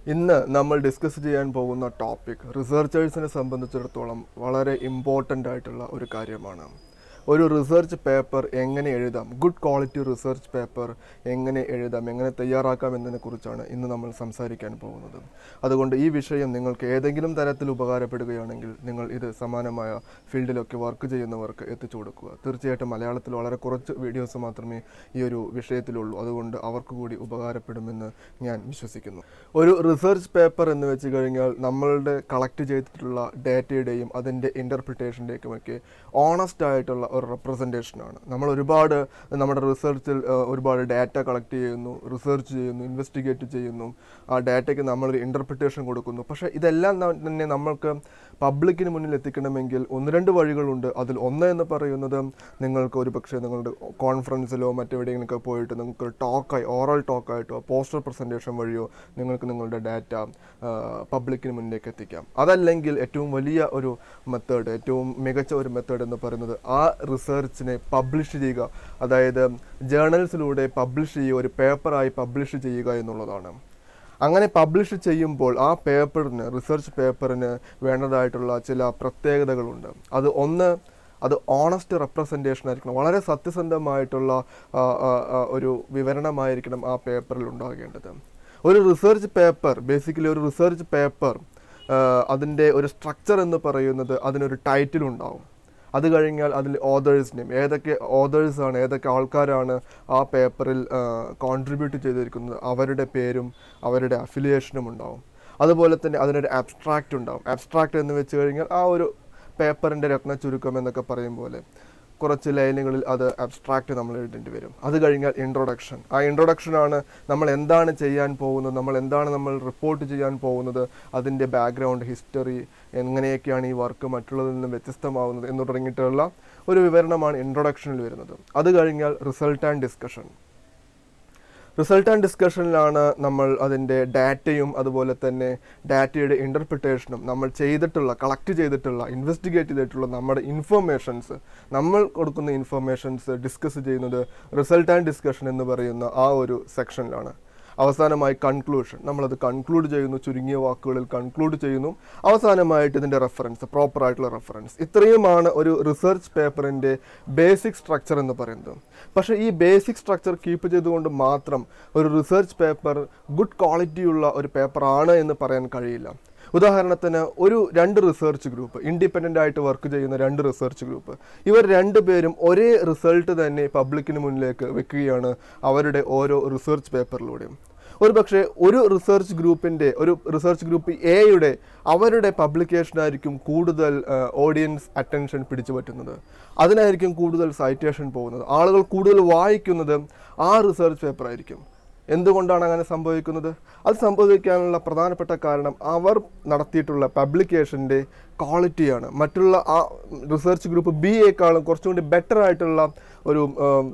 ഇന്ന് നമ്മൾ ഡിസ്കസ് ചെയ്യാൻ പോകുന്ന ടോപ്പിക് റിസർച്ചേഴ്സിനെ സംബന്ധിച്ചിടത്തോളം വളരെ ഇമ്പോർട്ടൻ്റ് ആയിട്ടുള്ള ഒരു കാര്യമാണ് ഒരു റിസർച്ച് പേപ്പർ എങ്ങനെ എഴുതാം ഗുഡ് ക്വാളിറ്റി റിസർച്ച് പേപ്പർ എങ്ങനെ എഴുതാം എങ്ങനെ തയ്യാറാക്കാം എന്നതിനെക്കുറിച്ചാണ് ഇന്ന് നമ്മൾ സംസാരിക്കാൻ പോകുന്നത് അതുകൊണ്ട് ഈ വിഷയം നിങ്ങൾക്ക് ഏതെങ്കിലും തരത്തിൽ ഉപകാരപ്പെടുകയാണെങ്കിൽ നിങ്ങൾ ഇത് സമാനമായ ഫീൽഡിലൊക്കെ വർക്ക് ചെയ്യുന്നവർക്ക് എത്തിച്ചു കൊടുക്കുക തീർച്ചയായിട്ടും മലയാളത്തിൽ വളരെ കുറച്ച് വീഡിയോസ് മാത്രമേ ഈ ഒരു വിഷയത്തിലുള്ളൂ അതുകൊണ്ട് അവർക്ക് കൂടി ഉപകാരപ്പെടുമെന്ന് ഞാൻ വിശ്വസിക്കുന്നു ഒരു റിസർച്ച് പേപ്പർ എന്ന് വെച്ച് കഴിഞ്ഞാൽ നമ്മളുടെ കളക്ട് ചെയ്തിട്ടുള്ള ഡേറ്റയുടെയും അതിൻ്റെ ഇൻ്റർപ്രിട്ടേഷൻ്റെയും ഒക്കെ ഓണസ്റ്റ് ആയിട്ടുള്ള ഒരു റെപ്രസെൻറ്റേഷനാണ് നമ്മൾ ഒരുപാട് നമ്മുടെ റിസർച്ചിൽ ഒരുപാട് ഡാറ്റ കളക്ട് ചെയ്യുന്നു റിസർച്ച് ചെയ്യുന്നു ഇൻവെസ്റ്റിഗേറ്റ് ചെയ്യുന്നു ആ ഡാറ്റയ്ക്ക് നമ്മളൊരു ഇൻ്റർപ്രിട്ടേഷൻ കൊടുക്കുന്നു പക്ഷേ ഇതെല്ലാം ന- തന്നെ നമ്മൾക്ക് പബ്ലിക്കിന് മുന്നിൽ എത്തിക്കണമെങ്കിൽ ഒന്ന് രണ്ട് വഴികളുണ്ട് അതിൽ ഒന്ന് എന്ന് പറയുന്നത് നിങ്ങൾക്ക് ഒരു പക്ഷേ നിങ്ങളുടെ കോൺഫറൻസിലോ മറ്റെവിടെയെങ്കിലുമൊക്കെ പോയിട്ട് നിങ്ങൾക്ക് ടോക്കായി ഓറൽ ടോക്കായിട്ടോ പോസ്റ്റർ പ്രസൻറ്റേഷൻ വഴിയോ നിങ്ങൾക്ക് നിങ്ങളുടെ ഡാറ്റ പബ്ലിക്കിന് മുന്നിലേക്ക് എത്തിക്കാം അതല്ലെങ്കിൽ ഏറ്റവും വലിയ ഒരു മെത്തേഡ് ഏറ്റവും മികച്ച ഒരു മെത്തേഡ് എന്ന് പറയുന്നത് ആ റിസർച്ചിനെ പബ്ലിഷ് ചെയ്യുക അതായത് ജേർണൽസിലൂടെ പബ്ലിഷ് ചെയ്യുക ഒരു പേപ്പറായി പബ്ലിഷ് ചെയ്യുക എന്നുള്ളതാണ് അങ്ങനെ പബ്ലിഷ് ചെയ്യുമ്പോൾ ആ പേപ്പറിന് റിസർച്ച് പേപ്പറിന് വേണ്ടതായിട്ടുള്ള ചില പ്രത്യേകതകളുണ്ട് അത് ഒന്ന് അത് ഓണസ്റ്റ് റെപ്രസെൻറ്റേഷൻ ആയിരിക്കണം വളരെ സത്യസന്ധമായിട്ടുള്ള ആ, ആ, ആ, ഒരു വിവരണമായിരിക്കണം ആ പേപ്പറിൽ ഉണ്ടാകേണ്ടത് ഒരു റിസർച്ച് പേപ്പർ ബേസിക്കലി ഒരു റിസർച്ച് പേപ്പർ അതിൻ്റെ ഒരു സ്ട്രക്ചർ എന്ന് പറയുന്നത് അതിനൊരു ടൈറ്റിൽ ഉണ്ടാവും അത് കഴിഞ്ഞാൽ അതിൽ ഓതേഴ്സ് നെയിം ഏതൊക്കെ ഓതേഴ്സ് ആണ് ഏതൊക്കെ ആൾക്കാരാണ് ആ പേപ്പറിൽ കോൺട്രിബ്യൂട്ട് ചെയ്തിരിക്കുന്നത് അവരുടെ പേരും അവരുടെ അഫിലിയേഷനും ഉണ്ടാവും അതുപോലെ തന്നെ അതിനൊരു അബ്സ്ട്രാക്റ്റ് ഉണ്ടാവും അബ്സ്ട്രാക്റ്റ് എന്ന് വെച്ച് കഴിഞ്ഞാൽ ആ ഒരു പേപ്പറിൻ്റെ രത്ന ചുരുക്കം എന്നൊക്കെ പറയും പോലെ കുറച്ച് ലൈനുകളിൽ അത് അബ്സ്ട്രാക്റ്റ് നമ്മൾ എഴുതേണ്ടി വരും അത് കഴിഞ്ഞാൽ ഇൻട്രൊഡക്ഷൻ ആ ഇൻട്രൊഡക്ഷനാണ് നമ്മൾ എന്താണ് ചെയ്യാൻ പോകുന്നത് നമ്മൾ എന്താണ് നമ്മൾ റിപ്പോർട്ട് ചെയ്യാൻ പോകുന്നത് അതിൻ്റെ ബാക്ക്ഗ്രൗണ്ട് ഹിസ്റ്ററി എങ്ങനെയൊക്കെയാണ് ഈ വർക്ക് മറ്റുള്ളതിൽ നിന്ന് വ്യത്യസ്തമാവുന്നത് എന്ന് തുടങ്ങിയിട്ടുള്ള ഒരു വിവരണമാണ് ഇൻട്രൊഡക്ഷനിൽ വരുന്നത് അത് കഴിഞ്ഞാൽ result and discussion result and ഡിസ്കഷനിലാണ് നമ്മൾ അതിൻ്റെ ഡാറ്റയും അതുപോലെ തന്നെ ഡാറ്റയുടെ ഇൻ്റർപ്രിട്ടേഷനും നമ്മൾ ചെയ്തിട്ടുള്ള കളക്ട് ചെയ്തിട്ടുള്ള ഇൻവെസ്റ്റിഗേറ്റ് ചെയ്തിട്ടുള്ള നമ്മുടെ ഇൻഫർമേഷൻസ് നമ്മൾ കൊടുക്കുന്ന ഇൻഫർമേഷൻസ് ഡിസ്കസ് ചെയ്യുന്നത് റിസൾട്ട് ആൻഡ് ഡിസ്കഷൻ എന്ന് പറയുന്ന ആ ഒരു സെക്ഷനിലാണ് അവസാനമായി കൺക്ലൂഷൻ നമ്മളത് കൺക്ലൂഡ് ചെയ്യുന്നു ചുരുങ്ങിയ വാക്കുകളിൽ കൺക്ലൂഡ് ചെയ്യുന്നു അവസാനമായിട്ട് ഇതിൻ്റെ റെഫറൻസ് പ്രോപ്പർ ആയിട്ടുള്ള റെഫറൻസ് ഇത്രയുമാണ് ഒരു റിസർച്ച് പേപ്പറിൻ്റെ ബേസിക് സ്ട്രക്ചർ എന്ന് പറയുന്നത് പക്ഷേ ഈ ബേസിക് സ്ട്രക്ചർ കീപ്പ് ചെയ്തുകൊണ്ട് മാത്രം ഒരു റിസർച്ച് പേപ്പർ ഗുഡ് ക്വാളിറ്റിയുള്ള ഒരു പേപ്പറാണ് എന്ന് പറയാൻ കഴിയില്ല ഉദാഹരണത്തിന് ഒരു രണ്ട് റിസർച്ച് ഗ്രൂപ്പ് ഇൻഡിപെൻഡൻ്റ് ആയിട്ട് വർക്ക് ചെയ്യുന്ന രണ്ട് റിസർച്ച് ഗ്രൂപ്പ് ഇവർ രണ്ടുപേരും ഒരേ റിസൾട്ട് തന്നെ പബ്ലിക്കിന് മുന്നിലേക്ക് വെക്കുകയാണ് അവരുടെ ഓരോ റിസർച്ച് പേപ്പറിലൂടെയും ഒരു പക്ഷേ ഒരു റിസർച്ച് ഗ്രൂപ്പിൻ്റെ ഒരു റിസർച്ച് ഗ്രൂപ്പ് എയുടെ അവരുടെ പബ്ലിക്കേഷനായിരിക്കും കൂടുതൽ ഓഡിയൻസ് അറ്റൻഷൻ പിടിച്ചു പറ്റുന്നത് അതിനായിരിക്കും കൂടുതൽ സൈറ്റേഷൻ പോകുന്നത് ആളുകൾ കൂടുതൽ വായിക്കുന്നത് ആ റിസർച്ച് പേപ്പർ ആയിരിക്കും എന്തുകൊണ്ടാണ് അങ്ങനെ സംഭവിക്കുന്നത് അത് സംഭവിക്കാനുള്ള പ്രധാനപ്പെട്ട കാരണം അവർ നടത്തിയിട്ടുള്ള പബ്ലിക്കേഷൻ്റെ ക്വാളിറ്റിയാണ് മറ്റുള്ള ആ റിസർച്ച് ഗ്രൂപ്പ് ബി യെക്കാളും കുറച്ചും കൂടി ബെറ്റർ ആയിട്ടുള്ള ഒരു ഉം,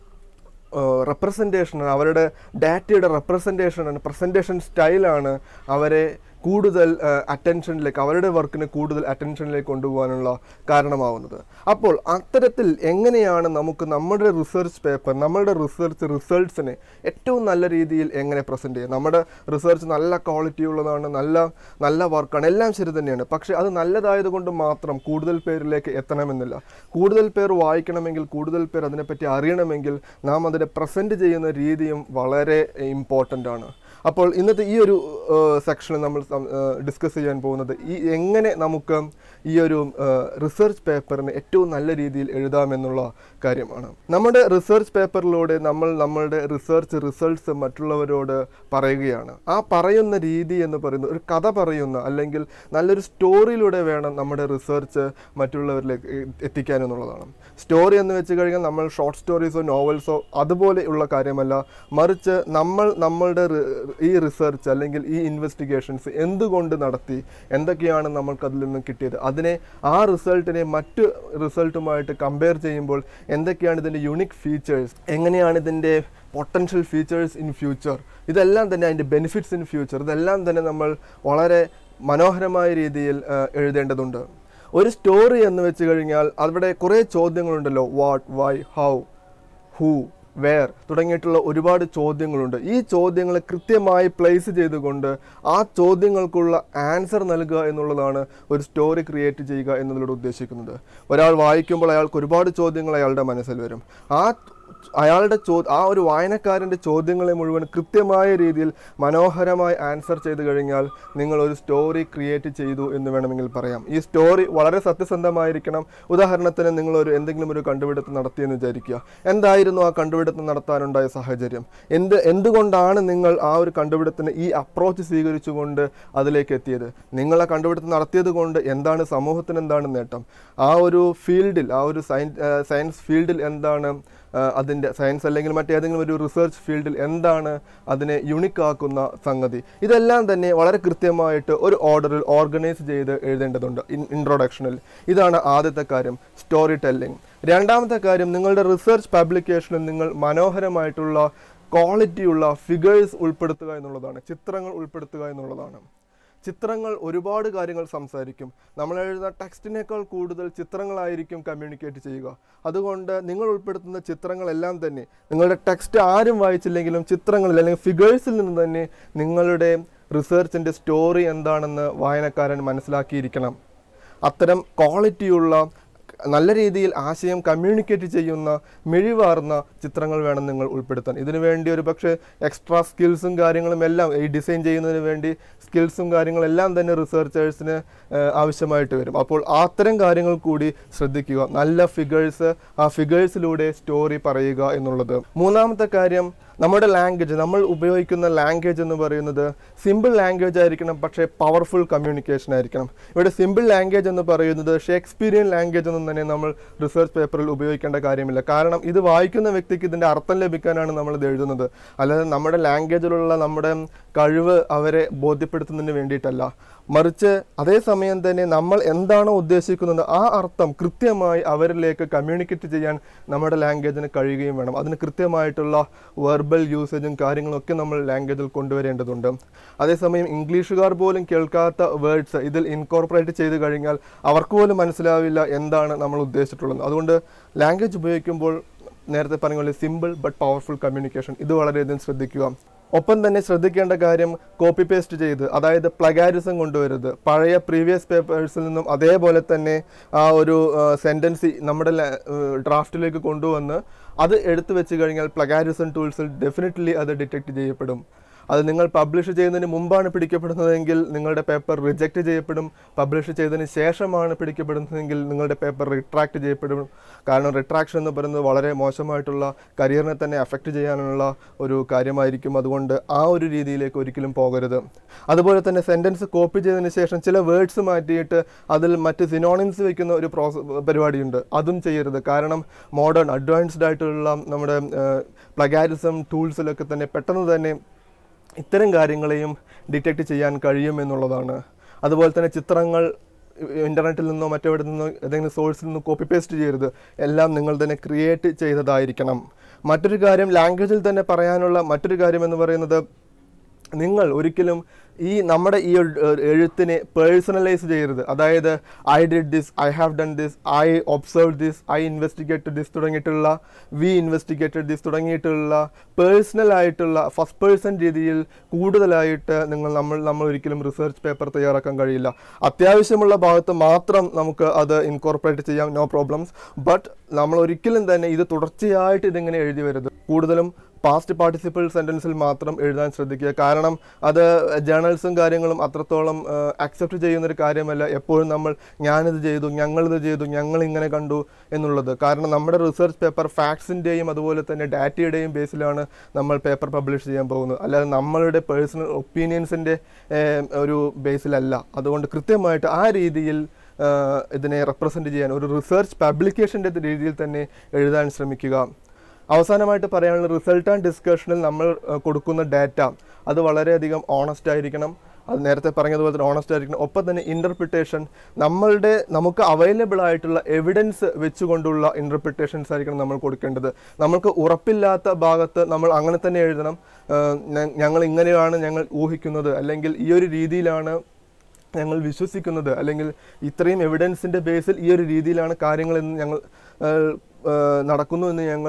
റെപ്രസെൻറ്റേഷനാണ് അവരുടെ ഡാറ്റയുടെ റെപ്രസെൻറ്റേഷനാണ് പ്രസൻറ്റേഷൻ സ്റ്റൈലാണ് അവരെ കൂടുതൽ അറ്റൻഷനിലേക്ക് അവരുടെ വർക്കിന് കൂടുതൽ അറ്റൻഷനിലേക്ക് കൊണ്ടുപോകാനുള്ള കാരണമാവുന്നത് അപ്പോൾ അത്തരത്തിൽ എങ്ങനെയാണ് നമുക്ക് നമ്മുടെ റിസർച്ച് പേപ്പർ നമ്മുടെ റിസർച്ച് റിസൾട്ട്സിനെ ഏറ്റവും നല്ല രീതിയിൽ എങ്ങനെ പ്രസൻറ്റ് ചെയ്യാം നമ്മുടെ റിസർച്ച് നല്ല ക്വാളിറ്റി ഉള്ളതാണ് നല്ല നല്ല വർക്കാണ് എല്ലാം ശരി തന്നെയാണ് പക്ഷേ അത് നല്ലതായതുകൊണ്ട് മാത്രം കൂടുതൽ പേരിലേക്ക് എത്തണമെന്നില്ല കൂടുതൽ പേർ വായിക്കണമെങ്കിൽ കൂടുതൽ പേർ അതിനെപ്പറ്റി അറിയണമെങ്കിൽ നാം അതിനെ പ്രസൻറ്റ് ചെയ്യുന്ന രീതിയും വളരെ ഇമ്പോർട്ടൻ്റ് ആണ് അപ്പോൾ ഇന്നത്തെ ഈ ഒരു സെക്ഷനിൽ നമ്മൾ ഡിസ്കസ് ചെയ്യാൻ പോകുന്നത് ഈ എങ്ങനെ നമുക്ക് ഈ ഒരു റിസർച്ച് പേപ്പറിന് ഏറ്റവും നല്ല രീതിയിൽ എഴുതാമെന്നുള്ള കാര്യമാണ് നമ്മുടെ റിസർച്ച് പേപ്പറിലൂടെ നമ്മൾ നമ്മളുടെ റിസർച്ച് റിസൾട്ട്സ് മറ്റുള്ളവരോട് പറയുകയാണ് ആ പറയുന്ന രീതി എന്ന് പറയുന്നത് ഒരു കഥ പറയുന്ന അല്ലെങ്കിൽ നല്ലൊരു സ്റ്റോറിയിലൂടെ വേണം നമ്മുടെ റിസർച്ച് മറ്റുള്ളവരിലേക്ക് എ- എത്തിക്കാൻ എന്നുള്ളതാണ് സ്റ്റോറി എന്ന് വെച്ച് കഴിഞ്ഞാൽ നമ്മൾ ഷോർട്ട് സ്റ്റോറീസോ നോവൽസോ അതുപോലെയുള്ള കാര്യമല്ല മറിച്ച് നമ്മൾ നമ്മളുടെ റി- ഈ റിസർച്ച് അല്ലെങ്കിൽ ഈ ഇൻവെസ്റ്റിഗേഷൻസ് എന്തുകൊണ്ട് നടത്തി എന്തൊക്കെയാണ് നമ്മൾക്ക് അതിൽ നിന്ന് കിട്ടിയത് അതിനെ ആ റിസൾട്ടിനെ മറ്റ് റിസൾട്ടുമായിട്ട് കമ്പയർ ചെയ്യുമ്പോൾ എന്തൊക്കെയാണ് ഇതിൻ്റെ യുണിക് ഫീച്ചേഴ്സ് എങ്ങനെയാണ് ഇതിൻ്റെ പൊട്ടൻഷ്യൽ ഫീച്ചേഴ്സ് ഇൻ ഫ്യൂച്ചർ ഇതെല്ലാം തന്നെ അതിൻ്റെ ബെനിഫിറ്റ്സ് ഇൻ ഫ്യൂച്ചർ ഇതെല്ലാം തന്നെ നമ്മൾ വളരെ മനോഹരമായ രീതിയിൽ ആ, എഴുതേണ്ടതുണ്ട് ഒരു സ്റ്റോറി എന്ന് വെച്ച് കഴിഞ്ഞാൽ അവിടെ കുറേ ചോദ്യങ്ങളുണ്ടല്ലോ what why how who where തുടങ്ങിയിട്ടുള്ള ഒരുപാട് ചോദ്യങ്ങളുണ്ട് ഈ ചോദ്യങ്ങൾ കൃത്യമായി പ്ലേസ് ചെയ്തുകൊണ്ട് ആ ചോദ്യങ്ങൾക്കുള്ള ആൻസർ നൽകുക എന്നുള്ളതാണ് ഒരു സ്റ്റോറി ക്രിയേറ്റ് ചെയ്യുക എന്നതിലൂടെ ഉദ്ദേശിക്കുന്നത് ഒരാൾ വായിക്കുമ്പോൾ അയാൾക്ക് ഒരുപാട് ചോദ്യങ്ങൾ അയാളുടെ മനസ്സിൽ വരും ആ അയാളുടെ ചോ ആ ഒരു വായനക്കാരൻ്റെ ചോദ്യങ്ങളെ മുഴുവൻ കൃത്യമായ രീതിയിൽ മനോഹരമായി ആൻസർ ചെയ്തു കഴിഞ്ഞാൽ നിങ്ങൾ ഒരു സ്റ്റോറി ക്രിയേറ്റ് ചെയ്തു എന്ന് വേണമെങ്കിൽ പറയാം ഈ സ്റ്റോറി വളരെ സത്യസന്ധമായിരിക്കണം ഉദാഹരണത്തിന് നിങ്ങൾ ഒരു എന്തെങ്കിലും ഒരു കണ്ടുപിടുത്തം നടത്തിയെന്ന് വിചാരിക്കുക എന്തായിരുന്നു ആ കണ്ടുപിടുത്തം നടത്താനുണ്ടായ സാഹചര്യം എന്ത് എന്തുകൊണ്ടാണ് നിങ്ങൾ ആ ഒരു കണ്ടുപിടുത്തത്തിന് ഈ അപ്രോച്ച് സ്വീകരിച്ചുകൊണ്ട് അതിലേക്ക് എത്തിയത് നിങ്ങൾ ആ കണ്ടുപിടുത്തം നടത്തിയത് കൊണ്ട് എന്താണ് സമൂഹത്തിന് എന്താണ് നേട്ടം ആ ഒരു ഫീൽഡിൽ ആ ഒരു സയൻസ് സയൻസ് ഫീൽഡിൽ എന്താണ് ആ, അതിൻ്റെ സയൻസ് അല്ലെങ്കിൽ മറ്റേതെങ്കിലും ഒരു റിസർച്ച് ഫീൽഡിൽ എന്താണ് അതിനെ യുണിക് ആക്കുന്ന സംഗതി ഇതെല്ലാം തന്നെ വളരെ കൃത്യമായിട്ട് ഒരു ഓർഡറിൽ ഓർഗനൈസ് ചെയ്ത് എഴുതേണ്ടതുണ്ട് ഇൻട്രൊഡക്ഷനിൽ ഇതാണ് ആദ്യത്തെ കാര്യം സ്റ്റോറി ടെല്ലിംഗ് രണ്ടാമത്തെ കാര്യം നിങ്ങളുടെ റിസർച്ച് പബ്ലിക്കേഷനിൽ നിങ്ങൾ മനോഹരമായിട്ടുള്ള ക്വാളിറ്റിയുള്ള ഫിഗേഴ്സ് ഉൾപ്പെടുത്തുക എന്നുള്ളതാണ് ചിത്രങ്ങൾ ഉൾപ്പെടുത്തുക എന്നുള്ളതാണ് ചിത്രങ്ങൾ ഒരുപാട് കാര്യങ്ങൾ സംസാരിക്കും നമ്മൾ എഴുതുന്ന ടെക്സ്റ്റിനേക്കാൾ കൂടുതൽ ചിത്രങ്ങളായിരിക്കും കമ്മ്യൂണിക്കേറ്റ് ചെയ്യുക അതുകൊണ്ട് നിങ്ങൾ ഉൾപ്പെടുത്തുന്ന ചിത്രങ്ങളെല്ലാം തന്നെ നിങ്ങളുടെ ടെക്സ്റ്റ് ആരും വായിച്ചില്ലെങ്കിലും ചിത്രങ്ങളിൽ അല്ലെങ്കിൽ ഫിഗേഴ്സിൽ നിന്ന് തന്നെ നിങ്ങളുടെ റിസർച്ചിൻ്റെ സ്റ്റോറി എന്താണെന്ന് വായനക്കാരൻ മനസ്സിലാക്കിയിരിക്കണം അത്തരം ക്വാളിറ്റിയുള്ള നല്ല രീതിയിൽ ആശയം കമ്മ്യൂണിക്കേറ്റ് ചെയ്യുന്ന മിഴിവാർന്ന ചിത്രങ്ങൾ വേണം നിങ്ങൾ ഉൾപ്പെടുത്താൻ ഇതിനു വേണ്ടി ഒരു പക്ഷേ എക്സ്ട്രാ സ്കിൽസും കാര്യങ്ങളും എല്ലാം ഈ ഡിസൈൻ ചെയ്യുന്നതിന് വേണ്ടി സ്കിൽസും കാര്യങ്ങളെല്ലാം തന്നെ റിസർച്ചേഴ്സിന് ആവശ്യമായിട്ട് വരും അപ്പോൾ അത്തരം കാര്യങ്ങൾ കൂടി ശ്രദ്ധിക്കുക നല്ല ഫിഗേഴ്സ് ആ ഫിഗേഴ്സിലൂടെ സ്റ്റോറി പറയുക എന്നുള്ളത് മൂന്നാമത്തെ കാര്യം നമ്മുടെ ലാംഗ്വേജ് നമ്മൾ ഉപയോഗിക്കുന്ന ലാംഗ്വേജ് എന്ന് പറയുന്നത് സിമ്പിൾ ലാംഗ്വേജ് ആയിരിക്കണം പക്ഷേ പവർഫുൾ കമ്മ്യൂണിക്കേഷൻ ആയിരിക്കണം ഇവിടെ സിമ്പിൾ ലാംഗ്വേജ് എന്ന് പറയുന്നത് ഷേക്സ്പീരിയൻ ലാംഗ്വേജ് ഒന്നും തന്നെ നമ്മൾ റിസർച്ച് പേപ്പറിൽ ഉപയോഗിക്കേണ്ട കാര്യമില്ല കാരണം ഇത് വായിക്കുന്ന വ്യക്തിക്ക് ഇതിൻ്റെ അർത്ഥം ലഭിക്കാനാണ് നമ്മൾ ഇത് എഴുതുന്നത് അല്ലാതെ നമ്മുടെ ലാംഗ്വേജിലുള്ള നമ്മുടെ കഴിവ് അവരെ ബോധ്യപ്പെടുത്തുന്നതിന് വേണ്ടിയിട്ടല്ല മറിച്ച് അതേസമയം തന്നെ നമ്മൾ എന്താണോ ഉദ്ദേശിക്കുന്നത് ആ അർത്ഥം കൃത്യമായി അവരിലേക്ക് കമ്മ്യൂണിക്കേറ്റ് ചെയ്യാൻ നമ്മുടെ ലാംഗ്വേജിന് കഴിയുകയും വേണം അതിന് കൃത്യമായിട്ടുള്ള വെർബൽ യൂസേജും കാര്യങ്ങളൊക്കെ നമ്മൾ ലാംഗ്വേജിൽ കൊണ്ടുവരേണ്ടതുണ്ട് അതേസമയം ഇംഗ്ലീഷുകാർ പോലും കേൾക്കാത്ത വേർഡ്സ് ഇതിൽ ഇൻകോർപ്പറേറ്റ് ചെയ്ത് കഴിഞ്ഞാൽ അവർക്ക് പോലും മനസ്സിലാവില്ല എന്താണ് നമ്മൾ ഉദ്ദേശിച്ചിട്ടുള്ളത് അതുകൊണ്ട് ലാംഗ്വേജ് ഉപയോഗിക്കുമ്പോൾ നേരത്തെ പറഞ്ഞ പോലെ സിമ്പിൾ ബട്ട് പവർഫുൾ കമ്മ്യൂണിക്കേഷൻ ഇത് വളരെയധികം ശ്രദ്ധിക്കുക ഒപ്പം തന്നെ ശ്രദ്ധിക്കേണ്ട കാര്യം കോപ്പി പേസ്റ്റ് ചെയ്ത് അതായത് പ്ലഗാരിസം കൊണ്ടുവരുത് പഴയ പ്രീവിയസ് പേപ്പേഴ്സിൽ നിന്നും അതേപോലെ തന്നെ ആ ഒരു സെൻറ്റൻസ് നമ്മുടെ ഡ്രാഫ്റ്റിലേക്ക് കൊണ്ടുവന്ന് അത് എടുത്തു വെച്ച് കഴിഞ്ഞാൽ പ്ലഗാരിസം ടൂൾസിൽ ഡെഫിനറ്റ്ലി അത് ഡിറ്റക്ട് ചെയ്യപ്പെടും അത് നിങ്ങൾ പബ്ലിഷ് ചെയ്യുന്നതിന് മുമ്പാണ് പിടിക്കപ്പെടുന്നതെങ്കിൽ നിങ്ങളുടെ പേപ്പർ റിജക്റ്റ് ചെയ്യപ്പെടും പബ്ലിഷ് ചെയ്തതിന് ശേഷമാണ് പിടിക്കപ്പെടുന്നതെങ്കിൽ നിങ്ങളുടെ പേപ്പർ റിട്രാക്ട് ചെയ്യപ്പെടും കാരണം റിട്രാക്ഷൻ എന്ന് പറയുന്നത് വളരെ മോശമായിട്ടുള്ള കരിയറിനെ തന്നെ അഫക്റ്റ് ചെയ്യാനുള്ള ഒരു കാര്യമായിരിക്കും അതുകൊണ്ട് ആ ഒരു രീതിയിലേക്ക് ഒരിക്കലും പോകരുത് അതുപോലെ തന്നെ സെൻറ്റൻസ് കോപ്പി ചെയ്തതിന് ശേഷം ചില വേർഡ്സ് മാറ്റിയിട്ട് അതിൽ മറ്റ് സിനോണിംസ് വെക്കുന്ന ഒരു പ്രോസസ് പരിപാടിയുണ്ട് അതും ചെയ്യരുത് കാരണം മോഡേൺ അഡ്വാൻസ്ഡ് ആയിട്ടുള്ള നമ്മുടെ പ്ലഗാരിസം ടൂൾസിലൊക്കെ തന്നെ പെട്ടെന്ന് തന്നെ ഇത്തരം കാര്യങ്ങളെയും ഡിറ്റക്റ്റ് ചെയ്യാൻ കഴിയുമെന്നുള്ളതാണ് അതുപോലെ തന്നെ ചിത്രങ്ങൾ ഇൻ്റർനെറ്റിൽ നിന്നോ മറ്റെവിടെ നിന്നോ ഏതെങ്കിലും സോഴ്സിൽ നിന്നോ കോപ്പി പേസ്റ്റ് ചെയ്യരുത് എല്ലാം നിങ്ങൾ തന്നെ ക്രിയേറ്റ് ചെയ്തതായിരിക്കണം മറ്റൊരു കാര്യം ലാംഗ്വേജിൽ തന്നെ പറയാനുള്ള മറ്റൊരു കാര്യം എന്ന് പറയുന്നത് നിങ്ങൾ ഒരിക്കലും ഈ നമ്മുടെ ഈ ഒരു, ഏർ, എഴുത്തിനെ പേഴ്സണലൈസ് ചെയ്യരുത് അതായത് I did this I have done this I observe this I investigated this തുടങ്ങിയിട്ടുള്ള വി ഇൻവെസ്റ്റിഗേറ്റഡ് ദിസ് തുടങ്ങിയിട്ടുള്ള പേഴ്സണൽ ആയിട്ടുള്ള ഫസ്റ്റ് പേഴ്സൺ രീതിയിൽ കൂടുതലായിട്ട് നിങ്ങൾ നമ്മൾ നമ്മൾ ഒരിക്കലും റിസർച്ച് പേപ്പർ തയ്യാറാക്കാൻ കഴിയില്ല അത്യാവശ്യമുള്ള ഭാഗത്ത് മാത്രം നമുക്ക് അത് ഇൻകോർപ്പറേറ്റ് ചെയ്യാം നോ പ്രോബ്ലംസ് ബട്ട് നമ്മൾ ഒരിക്കലും തന്നെ ഇത് തുടർച്ചയായിട്ട് ഇതിങ്ങനെ എഴുതി വരരുത് കൂടുതലും പാസ്റ്റ് പാർട്ടിസിപ്പിൾ സെൻറ്റൻസിൽ മാത്രം എഴുതാൻ ശ്രദ്ധിക്കുക കാരണം അത് ജേണൽസും കാര്യങ്ങളും അത്രത്തോളം അക്സെപ്റ്റ് ചെയ്യുന്ന ഒരു കാര്യമല്ല എപ്പോഴും നമ്മൾ ഞാനിത് ചെയ്തു ഞങ്ങളിത് ചെയ്തു ഞങ്ങൾ ഇങ്ങനെ കണ്ടു എന്നുള്ളത് കാരണം നമ്മുടെ റിസർച്ച് പേപ്പർ ഫാക്ട്സിൻ്റെയും അതുപോലെ തന്നെ ഡാറ്റയുടെയും ബേസിലാണ് നമ്മൾ പേപ്പർ പബ്ലിഷ് ചെയ്യാൻ പോകുന്നത് അല്ലാതെ നമ്മളുടെ പേഴ്സണൽ ഒപ്പീനിയൻസിൻ്റെ ഒരു ബേസിലല്ല അതുകൊണ്ട് കൃത്യമായിട്ട് ആ രീതിയിൽ ആ, ഇതിനെ റെപ്രസെൻറ്റ് ചെയ്യാൻ ഒരു റിസർച്ച് പബ്ലിക്കേഷൻ്റെ രീതിയിൽ തന്നെ എഴുതാൻ ശ്രമിക്കുക അവസാനമായിട്ട് പറയാനുള്ള റിസൾട്ട് ആൻഡ് ഡിസ്കഷനിൽ നമ്മൾ ആ, കൊടുക്കുന്ന ഡാറ്റ അത് വളരെയധികം ഓണസ്റ്റ് ആയിരിക്കണം അത് നേരത്തെ പറഞ്ഞതുപോലെ തന്നെ ഓണസ്റ്റ് ആയിരിക്കണം ഒപ്പം തന്നെ ഇൻ്റർപ്രിട്ടേഷൻ നമ്മളുടെ നമുക്ക് അവൈലബിൾ ആയിട്ടുള്ള എവിഡൻസ് വെച്ചുകൊണ്ടുള്ള ഇൻ്റർപ്രിട്ടേഷൻസ് ആയിരിക്കണം നമ്മൾ കൊടുക്കേണ്ടത് നമ്മൾക്ക് ഉറപ്പില്ലാത്ത ഭാഗത്ത് നമ്മൾ അങ്ങനെ തന്നെ എഴുതണം ആ, ഞ- ഞങ്ങൾ ഇങ്ങനെയാണ് ഞങ്ങൾ ഊഹിക്കുന്നത് അല്ലെങ്കിൽ ഈ ഒരു രീതിയിലാണ് ഞങ്ങൾ വിശ്വസിക്കുന്നത് അല്ലെങ്കിൽ ഇത്രയും എവിഡൻസിൻ്റെ ബേസിൽ ഈ ഒരു രീതിയിലാണ് കാര്യങ്ങളെന്ന് ഞങ്ങൾ ഏഹ്, ഏഹ്, നടക്കുന്നു എന്ന് ഞങ്ങൾ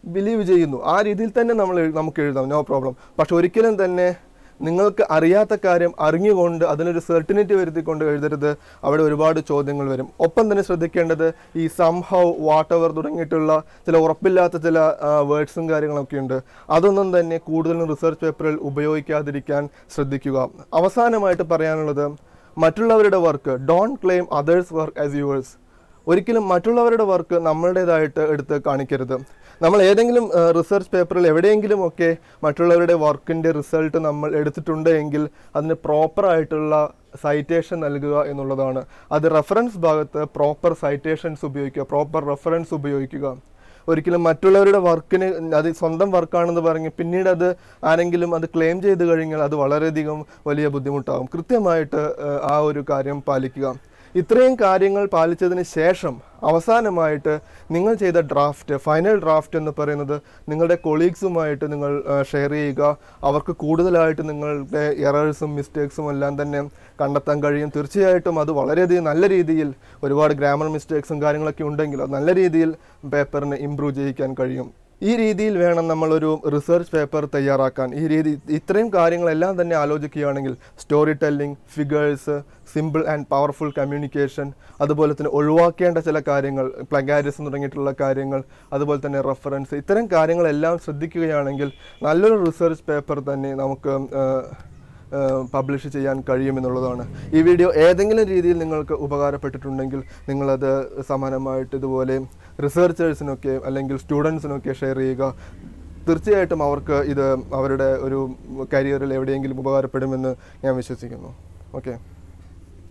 ബിലീവ് ചെയ്യുന്നു ആ രീതിയിൽ തന്നെ നമ്മൾ എഴു- നമുക്ക് എഴുതാം നോ പ്രോബ്ലം പക്ഷെ ഒരിക്കലും തന്നെ നിങ്ങൾക്ക് അറിയാത്ത കാര്യം അറിഞ്ഞുകൊണ്ട് അതിനൊരു സെർട്ടിനിറ്റി വരുത്തിക്കൊണ്ട് എഴുതരുത് അവിടെ ഒരുപാട് ചോദ്യങ്ങൾ വരും ഒപ്പം തന്നെ ശ്രദ്ധിക്കേണ്ടത് ഈ സംഹൗ വാട്ട് എവർ തുടങ്ങിയിട്ടുള്ള ചില ഉറപ്പില്ലാത്ത ചില വേർഡ്സും കാര്യങ്ങളൊക്കെ ഉണ്ട് അതൊന്നും തന്നെ കൂടുതലും റിസർച്ച് പേപ്പറിൽ ഉപയോഗിക്കാതിരിക്കാൻ ശ്രദ്ധിക്കുക അവസാനമായിട്ട് പറയാനുള്ളത് മറ്റുള്ളവരുടെ work don't claim others work as yours ഒരിക്കലും മറ്റുള്ളവരുടെ വർക്ക് നമ്മളുടേതായിട്ട് എടുത്ത് കാണിക്കരുത് നമ്മൾ ഏതെങ്കിലും റിസർച്ച് പേപ്പറിൽ എവിടെയെങ്കിലും ഒക്കെ മറ്റുള്ളവരുടെ വർക്കിൻ്റെ റിസൾട്ട് നമ്മൾ എടുത്തിട്ടുണ്ട് എങ്കിൽ അതിന് പ്രോപ്പറായിട്ടുള്ള സൈറ്റേഷൻ നൽകുക എന്നുള്ളതാണ് അത് റെഫറൻസ് ഭാഗത്ത് പ്രോപ്പർ സൈറ്റേഷൻസ് ഉപയോഗിക്കുക പ്രോപ്പർ റെഫറൻസ് ഉപയോഗിക്കുക ഒരിക്കലും മറ്റുള്ളവരുടെ വർക്കിന് അത് സ്വന്തം വർക്കാണെന്ന് പറഞ്ഞ് പിന്നീട് അത് ആരെങ്കിലും അത് ക്ലെയിം ചെയ്ത് കഴിഞ്ഞാൽ അത് വളരെയധികം വലിയ ബുദ്ധിമുട്ടാകും കൃത്യമായിട്ട് ഏഹ്, ആ ഒരു കാര്യം പാലിക്കുക ഇത്രയും കാര്യങ്ങൾ പാലിച്ചതിന് ശേഷം അവസാനമായിട്ട് നിങ്ങൾ ചെയ്ത ഡ്രാഫ്റ്റ് ഫൈനൽ ഡ്രാഫ്റ്റ് എന്ന് പറയുന്നത് നിങ്ങളുടെ കൊളീഗ്സുമായിട്ട് നിങ്ങൾ ഷെയർ ചെയ്യുക അവർക്ക് കൂടുതലായിട്ട് നിങ്ങളുടെ എറേഴ്സും മിസ്റ്റേക്സും എല്ലാം തന്നെ കണ്ടെത്താൻ കഴിയും തീർച്ചയായിട്ടും അത് വളരെയധികം നല്ല രീതിയിൽ ഒരുപാട് ഗ്രാമർ മിസ്റ്റേക്സും കാര്യങ്ങളൊക്കെ ഉണ്ടെങ്കിൽ അത് നല്ല രീതിയിൽ പേപ്പറിനെ ഇമ്പ്രൂവ് ചെയ്യിക്കാൻ കഴിയും ഈ രീതിയിൽ വേണം നമ്മളൊരു റിസർച്ച് പേപ്പർ തയ്യാറാക്കാൻ ഈ രീതി ഇത്രയും കാര്യങ്ങളെല്ലാം തന്നെ ആലോചിക്കുകയാണെങ്കിൽ storytelling figures simple and powerful communication അതുപോലെ തന്നെ ഒഴിവാക്കേണ്ട ചില കാര്യങ്ങൾ പ്ലഗാരിസം തുടങ്ങിയിട്ടുള്ള കാര്യങ്ങൾ അതുപോലെ തന്നെ റെഫറൻസ് ഇത്തരം കാര്യങ്ങളെല്ലാം ശ്രദ്ധിക്കുകയാണെങ്കിൽ നല്ലൊരു റിസർച്ച് പേപ്പർ തന്നെ നമുക്ക് ആ, പബ്ലിഷ് ചെയ്യാൻ കഴിയുമെന്നുള്ളതാണ് ഈ വീഡിയോ ഏതെങ്കിലും രീതിയിൽ നിങ്ങൾക്ക് ഉപകാരപ്പെട്ടിട്ടുണ്ടെങ്കിൽ നിങ്ങളത് സമാനമായിട്ട് ഇതുപോലെ റിസർച്ചേഴ്സിനൊക്കെ അല്ലെങ്കിൽ സ്റ്റുഡൻസിനൊക്കെ ഷെയർ ചെയ്യുക തീർച്ചയായിട്ടും അവർക്ക് ഇത് അവരുടെ ഒരു കരിയറിൽ എവിടെയെങ്കിലും ഉപകാരപ്പെടുമെന്ന് ഞാൻ വിശ്വസിക്കുന്നു ഓക്കെ